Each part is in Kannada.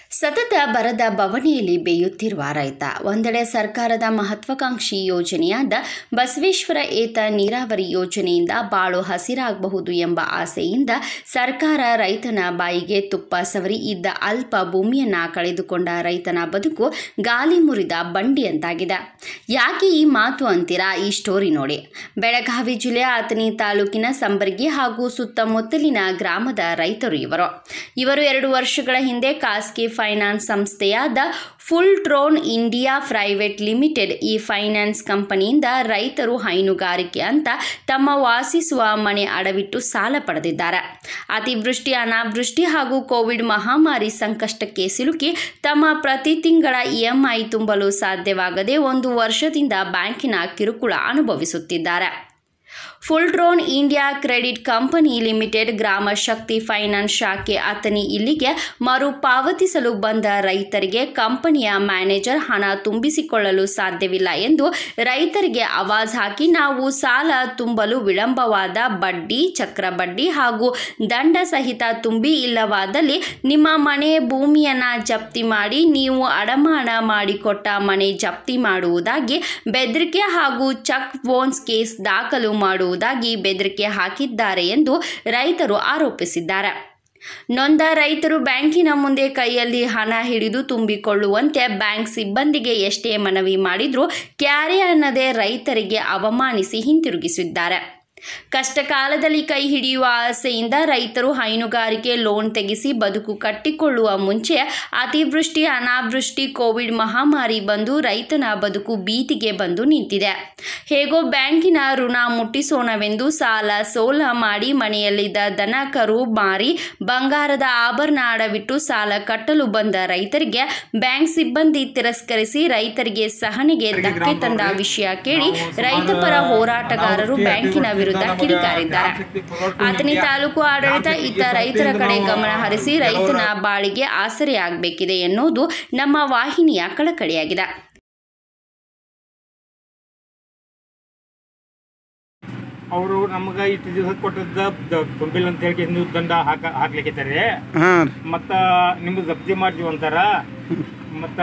ಸತತ ಬರದ ಬವಣೆಯಲ್ಲಿ ಬೇಯುತ್ತಿರುವ ರೈತ ಒಂದೆಡೆ ಸರ್ಕಾರದ ಮಹತ್ವಾಕಾಂಕ್ಷಿ ಯೋಜನೆಯಾದ ಬಸವೇಶ್ವರ ಏತ ನೀರಾವರಿ ಯೋಜನೆಯಿಂದ ಬಾಳು ಹಸಿರಾಗಬಹುದು ಎಂಬ ಆಸೆಯಿಂದ ಸರ್ಕಾರ ರೈತನ ಬಾಯಿಗೆ ತುಪ್ಪ ಸವರಿ ಇದ್ದ ಅಲ್ಪ ಭೂಮಿಯನ್ನ ಕಳೆದುಕೊಂಡ ರೈತನ ಬದುಕು ಗಾಲಿ ಮುರಿದ ಬಂಡಿಯಂತಾಗಿದೆ ಯಾಕೆ ಈ ಮಾತು ಅಂತೀರಾ ಈ ಸ್ಟೋರಿ ನೋಡಿ ಬೆಳಗಾವಿ ಜಿಲ್ಲೆಯ ಆತನಿ ತಾಲೂಕಿನ ಸಂಬರ್ಗಿ ಹಾಗೂ ಸುತ್ತಮುತ್ತಲಿನ ಗ್ರಾಮದ ರೈತರು ಇವರು ಇವರು ಎರಡು ವರ್ಷಗಳ ಹಿಂದೆ ಖಾಸಗಿ ಫೈನಾನ್ಸ್ ಸಂಸ್ಥೆಯಾದ Fullerton India private limited ಈ ಫೈನಾನ್ಸ್ ಕಂಪನಿಯಿಂದ ರೈತರು ಹೈನುಗಾರಿಕೆ ಅಂತ ತಮ್ಮ ವಾಸಿಸುವ ಮನೆ ಅಡವಿಟ್ಟು ಸಾಲ ಪಡೆದಿದ್ದಾರೆ ಅತಿವೃಷ್ಟಿ ಅನಾವೃಷ್ಟಿ ಹಾಗೂ ಕೋವಿಡ್ ಮಹಾಮಾರಿ ಸಂಕಷ್ಟಕ್ಕೆ ಸಿಲುಕಿ ತಮ್ಮ ಪ್ರತಿ ತಿಂಗಳ ಇಎಂಐ ತುಂಬಲು ಸಾಧ್ಯವಾಗದೆ ಒಂದು ವರ್ಷದಿಂದ ಬ್ಯಾಂಕಿನ ಕಿರುಕುಳ ಅನುಭವಿಸುತ್ತಿದ್ದಾರೆ Fullerton India credit company limited Grama Shakti finance ಶಾಖೆ ಅತನಿ ಇಲ್ಲಿಗೆ ಮರುಪಾವತಿಸಲು ಬಂದ ರೈತರಿಗೆ ಕಂಪನಿಯ ಮ್ಯಾನೇಜರ್ ಹಣ ತುಂಬಿಸಿಕೊಳ್ಳಲು ಸಾಧ್ಯವಿಲ್ಲ ಎಂದು ರೈತರಿಗೆ ಆವಾಜ್ ಹಾಕಿ ನಾವು ಸಾಲ ತುಂಬಲು ವಿಳಂಬವಾದ ಬಡ್ಡಿ ಚಕ್ರ ಬಡ್ಡಿ ಹಾಗೂ ದಂಡ ಸಹಿತ ತುಂಬಿ ಇಲ್ಲವಾದಲ್ಲಿ ನಿಮ್ಮ ಮನೆ ಭೂಮಿಯನ್ನ ಜಪ್ತಿ ಮಾಡಿ ನೀವು ಅಡಮಾನ ಮಾಡಿಕೊಟ್ಟ ಮನೆ ಜಪ್ತಿ ಮಾಡುವುದಾಗಿ ಬೆದರಿಕೆ ಹಾಗೂ ಚೆಕ್ ಬೌನ್ಸ್ ಕೇಸ್ ದಾಖಲು ಮಾಡುವುದಾಗಿ ಬೆದರಿಕೆ ಹಾಕಿದ್ದಾರೆ ಎಂದು ರೈತರು ಆರೋಪಿಸಿದ್ದಾರೆ ನೊಂದ ರೈತರು ಬ್ಯಾಂಕಿನ ಮುಂದೆ ಕೈಯಲ್ಲಿ ಹಣ ಹಿಡಿದು ತುಂಬಿಕೊಳ್ಳುವಂತೆ ಬ್ಯಾಂಕ್ ಸಿಬ್ಬಂದಿಗೆ ಎಷ್ಟೇ ಮನವಿ ಮಾಡಿದರೂ ಕ್ಯಾರೆ ಅನ್ನದೇ ರೈತರಿಗೆ ಅವಮಾನಿಸಿ ಹಿಂತಿರುಗಿಸಿದ್ದಾರೆ ಕಷ್ಟ ಕಾಲದಲ್ಲಿ ಕೈ ಹಿಡಿಯುವ ಆಸೆಯಿಂದ ರೈತರು ಹೈನುಗಾರಿಕೆ ಲೋನ್ ತೆಗೆಸಿ ಬದುಕು ಕಟ್ಟಿಕೊಳ್ಳುವ ಮುಂಚೆ ಅತಿವೃಷ್ಟಿ ಅನಾವೃಷ್ಟಿ ಕೋವಿಡ್ ಮಹಾಮಾರಿ ಬಂದು ರೈತನ ಬದುಕು ಬೀದಿಗೆ ಬಂದು ನಿಂತಿದೆ ಹೇಗೋ ಬ್ಯಾಂಕಿನ ಋಣ ಮುಟ್ಟಿಸೋಣವೆಂದು ಸಾಲ ಸೋಲ ಮಾಡಿ ಮನೆಯಲ್ಲಿದ್ದ ದನ ಕರು ಮಾರಿ ಬಂಗಾರದ ಆಭರಣ ಅಡವಿಟ್ಟು ಸಾಲ ಕಟ್ಟಲು ಬಂದ ರೈತರಿಗೆ ಬ್ಯಾಂಕ್ ಸಿಬ್ಬಂದಿ ತಿರಸ್ಕರಿಸಿ ರೈತರಿಗೆ ಸಹನೆಗೆ ಧಕ್ಕೆ ತಂದ ವಿಷಯ ಕೇಳಿ ರೈತ ಪರ ಹೋರಾಟಗಾರರು ಬ್ಯಾಂಕಿನ ವಿರುದ್ಧ ಕಿಡಿಕಾರಿದ್ದಾರೆ ಆತನಿ ತಾಲೂಕು ಆಡಳಿತ ಇತ್ತ ರೈತರ ಕಡೆ ಗಮನ ಹರಿಸಿ ರೈತನ ಬಾಳಿಗೆ ಆಸರೆಯಾಗಬೇಕಿದೆ ಎನ್ನುವುದು ನಮ್ಮ ವಾಹಿನಿಯ ಕಳಕಳಿಯಾಗಿದೆ ಅವರು ನಮ್ಗೆ ಇಷ್ಟು ದಿವಸ ಕೊಟ್ಟದ್ದ ದ- ತುಂಬಿಲ್ಲ ಅಂತ ಹೇಳಿ ನೀವು ದಂಡ ಹಾಕ ಹಾಕ್ಲಿಕ್ಕಿದ್ದಾರೆ ಹಾಂ ಮತ್ತ ನಿಮ್ಗೆ ಜಪ್ತಿ ಮಾಡ್ತೀವಿ ಅಂತಾರ ಮತ್ತ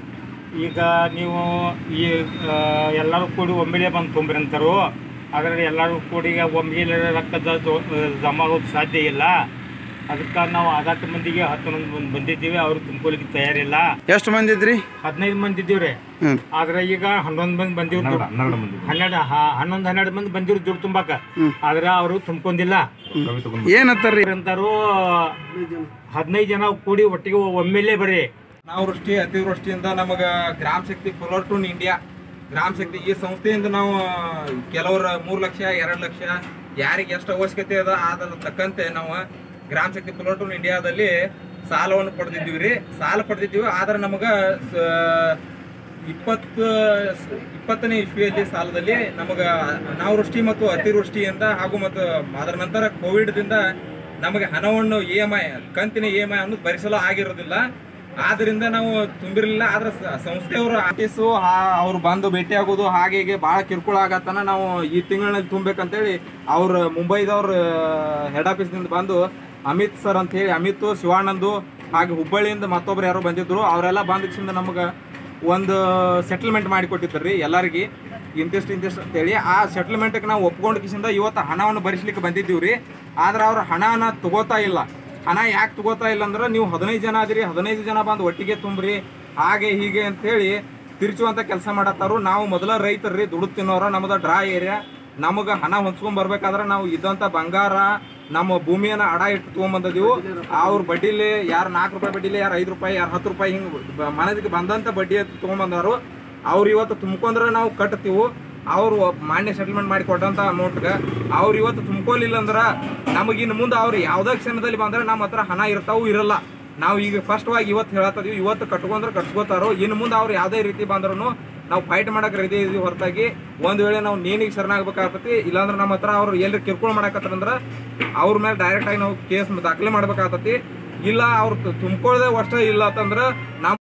ಈಗ ನೀವು ಈ ಆ, ಎಲ್ಲರೂ ಕೂಡಿ ಒಮ್ಮೆಲೆ ಬಂದು ತುಂಬ್ರಿ ಅಂತಾರು ಅದರಲ್ಲಿ ಎಲ್ಲರೂ ಕೂಡಿ ಒಮ್ಮೆಲೆ ರೊಕ್ಕದ ಜೊ- ಜಮಾ ಆಗೋದು ಸಾಧ್ಯ ಇಲ್ಲ ಅದಕ್ಕೆ ನಾವು ಹತ್ತು ಮಂದಿಗೆ ಹತ್ತೊಂದು ಮಂದಿ ಬಂದಿದ್ದೀವಿ ಅವ್ರು ತುಂಬ್ಕೊಲಿಕ್ಕೆ ತಯಾರಿಲ್ಲ ಎಷ್ಟು ಮಂದಿ ಇದ್ರಿ ಹದಿನೈದು ಮಂದಿ ಇದ್ದೀವ್ರಿ ಹ್ಞೂ ಆದ್ರೆ ಈಗ ಹನ್ನೊಂದು ಮಂದಿ ಬಂದಿವ್ ಹನ್ನೆರಡು ಹ- ಹನ್ನೊಂದು ಹನ್ನೆರಡು ಮಂದಿ ಬಂದಿರು ದುಡ್ಡು ತುಂಬಾಕ ಆದ್ರೆ ಅವರು ತುಂಬ್ಕೊಂಡಿಲ್ಲ ಏನತ್ತಾರ್ರಿ ಅಂತಾರು ಹದಿನೈದು ಜನ ಕೂಡಿ ಒಟ್ಟಿಗೆ ಒಮ್ಮೆಲೆ ಬರ್ರಿ ನಾವು ವೃಷ್ಟಿ ಅತಿವೃಷ್ಟಿಯಿಂದ ನಮಗ ಗ್ರಾಮ ಶಕ್ತಿ ಫುಲರ್ ಟೂನ್ ಇಂಡಿಯಾ ಗ್ರಾಮ ಶಕ್ತಿ ಈ ಸಂಸ್ಥೆಯಿಂದ ನಾವು ಕೆಲವರ ಮೂರು ಲಕ್ಷ ಎರಡು ಲಕ್ಷ ಯಾರಿಗೆ ಎಷ್ಟು ಅವಶ್ಯಕತೆ ಅದ ಅದರ ತಕ್ಕಂತೆ ನಾವು ಗ್ರಾಮ ಶಕ್ತಿ ಫುಲರ್ ಟೂನ್ ಇಂಡಿಯಾದಲ್ಲಿ ಸಾಲವನ್ನು ಪಡೆದಿದ್ದೀವಿ ರೀ ಸಾಲ ಪಡೆದಿದ್ದೀವಿ ಆದ್ರೆ ನಮಗ ಸ- ಇಪ್ಪತ್ತು ಇಪ್ಪತ್ತನೇ ಇಸ್ವಿಯಲ್ಲಿ ಸಾಲದಲ್ಲಿ ನಮಗ ಅನಾವೃಷ್ಟಿ ಮತ್ತು ಅತಿವೃಷ್ಟಿಯಿಂದ ಹಾಗೂ ಮತ್ತು ಅದರ ನಂತರ ಕೋವಿಡ್ದಿಂದ ನಮಗೆ ಹಣವನ್ನು ಇ ಎಮ್ ಐ ಕಂತಿನ ಇ ಎಮ್ ಐ ಅನ್ನು ಭರಿಸಲು ಆಗಿರೋದಿಲ್ಲ ಆದ್ರಿಂದ ನಾವು ತುಂಬಿರಲಿಲ್ಲ ಆದ್ರೆ ಸ- ಸಂಸ್ಥೆಯವರು ಆಫೀಸು ಅವ್ರು ಬಂದು ಭೇಟಿ ಆಗೋದು ಹಾಗೆ ಹೀಗೆ ಭಾಳ ಕಿರುಕುಳ ಆಗತ್ತನ ನಾವು ಈ ತಿಂಗಳಲ್ಲಿ ತುಂಬಬೇಕಂತೇಳಿ ಅವ್ರು ಮುಂಬೈದವ್ರ ಹೆಡ್ ಆಫೀಸ್ನಿಂದ ಬಂದು ಅಮಿತ್ ಸರ್ ಅಂತ ಹೇಳಿ ಅಮಿತ್ ಶಿವಾನಂದು ಹಾಗೆ ಹುಬ್ಬಳ್ಳಿಯಿಂದ ಮತ್ತೊಬ್ರು ಯಾರೋ ಬಂದಿದ್ರು ಅವರೆಲ್ಲ ಬಂದಿದ್ದರಿಂದ ನಮಗೆ ಒಂದು ಸೆಟಲ್ಮೆಂಟ್ ಮಾಡಿ ಕೊಟ್ಟಿದ್ದಾರೆ ಎಲ್ಲರಿಗೆ ಇಂತಿಷ್ಟು ಇಂತಿಷ್ಟು ಅಂತೇಳಿ ಆ ಸೆಟಲ್ಮೆಂಟ್ಗೆ ನಾವು ಒಪ್ಕೊಂಡು ಕಿಸಿಂದ ಇವತ್ತು ಹಣವನ್ನು ಭರಿಸ್ಲಿಕ್ಕೆ ಬಂದಿದ್ದೀವಿ ರೀ ಆದ್ರೆ ಅವ್ರು ಹಣನ ತಗೋತಾ ಇಲ್ಲ ಹಣ ಯಾಕೆ ತಗೋತಾ ಇಲ್ಲ ಅಂದ್ರೆ ನೀವು ಹದಿನೈದು ಜನ ಅದಿರಿ ಹದಿನೈದು ಜನ ಬಂದು ಒಟ್ಟಿಗೆ ತುಂಬ್ರಿ ಹಾಗೆ ಹೀಗೆ ಅಂತೇಳಿ ತಿರ್ಚುವಂಥ ಕೆಲಸ ಮಾಡತ್ತಾರು ನಾವು ಮೊದಲ ರೈತರ್ರಿ ದುಡ್ಡು ತಿನ್ನೋರು ನಮ್ಮದು ಡ್ರಾ ಏರಿಯಾ ನಮಗೆ ಹಣ ಹೊಂಚ್ಕೊಂಡ್ ಬರ್ಬೇಕಾದ್ರೆ ನಾವು ಇದ್ದಂಥ ಬಂಗಾರ ನಮ್ಮ ಭೂಮಿಯನ್ನ ಅಡ ಇಟ್ಟು ತೊಗೊಂಬಂದಿದ್ದೀವಿ ಅವ್ರ ಬಡ್ಡಿಲಿ ಯಾರು ನಾಲ್ಕು ರೂಪಾಯಿ ಬಡ್ಡಿಲಿ ಯಾರು ಐದು ರೂಪಾಯಿ ಯಾರು ಹತ್ತು ರೂಪಾಯಿ ಹಿಂಗೆ ಮನದಿಗೆ ಬಂದಂಥ ಬಡ್ಡಿ ಎತ್ತು ತೊಗೊಂಬಂದಾರು ಅವ್ರು ಇವತ್ತು ತುಂಬ್ಕೊಂಡ್ರೆ ನಾವು ಕಟ್ತೀವಿ ಅವರು ಮಾನ್ಯ ಸೆಟಲ್ಮೆಂಟ್ ಮಾಡಿ ಕೊಟ್ಟಂತ ಅಮೌಂಟ್ಗೆ ಅವ್ರು ಇವತ್ತು ತುಂಬ್ಕೊಲಿಲ್ಲ ಅಂದ್ರೆ ನಮಗೆ ಇನ್ನು ಮುಂದೆ ಅವ್ರು ಯಾವುದೇ ಕ್ಷಣದಲ್ಲಿ ಬಂದ್ರೆ ನಮ್ಮ ಹತ್ರ ಹಣ ಇರ್ತಾವು ಇರಲ್ಲ ನಾವು ಈಗ ಫಸ್ಟ್ವಾಗಿ ಇವತ್ತು ಹೇಳತ್ತದೀವಿ ಇವತ್ತು ಕಟ್ಕೊಂಡ್ರೆ ಕಟ್ಸ್ಕೋತಾರೋ ಇನ್ನು ಮುಂದೆ ಅವ್ರು ಯಾವುದೇ ರೀತಿ ಬಂದ್ರೂ ನಾವು ಫೈಟ್ ಮಾಡಕ್ಕೆ ರೆಡಿ ಇದೀವಿ ಹೊರತಾಗಿ ಒಂದು ವೇಳೆ ನಾವು ನೇನಿಗೆ ಶರಣಾಗಬೇಕಾಗತ್ತಿ ಇಲ್ಲಾಂದ್ರೆ ನಮ್ಮ ಹತ್ರ ಅವ್ರು ಎಲ್ಲಿ ಕಿರ್ಕೊಳ ಮಾಡಕತ್ತಾರಂದ್ರೆ ಅವ್ರ ಮೇಲೆ ಡೈರೆಕ್ಟ್ ಆಗಿ ನಾವು ಕೇಸ್ ದಾಖಲೆ ಮಾಡ್ಬೇಕಾಗತ್ತಿ ಇಲ್ಲ ಅವ್ರು ತುಂಬ್ಕೊಳ್ಳದೆ ಅಷ್ಟೇ ಇಲ್ಲ ಅಂತಂದ್ರೆ ನಾವು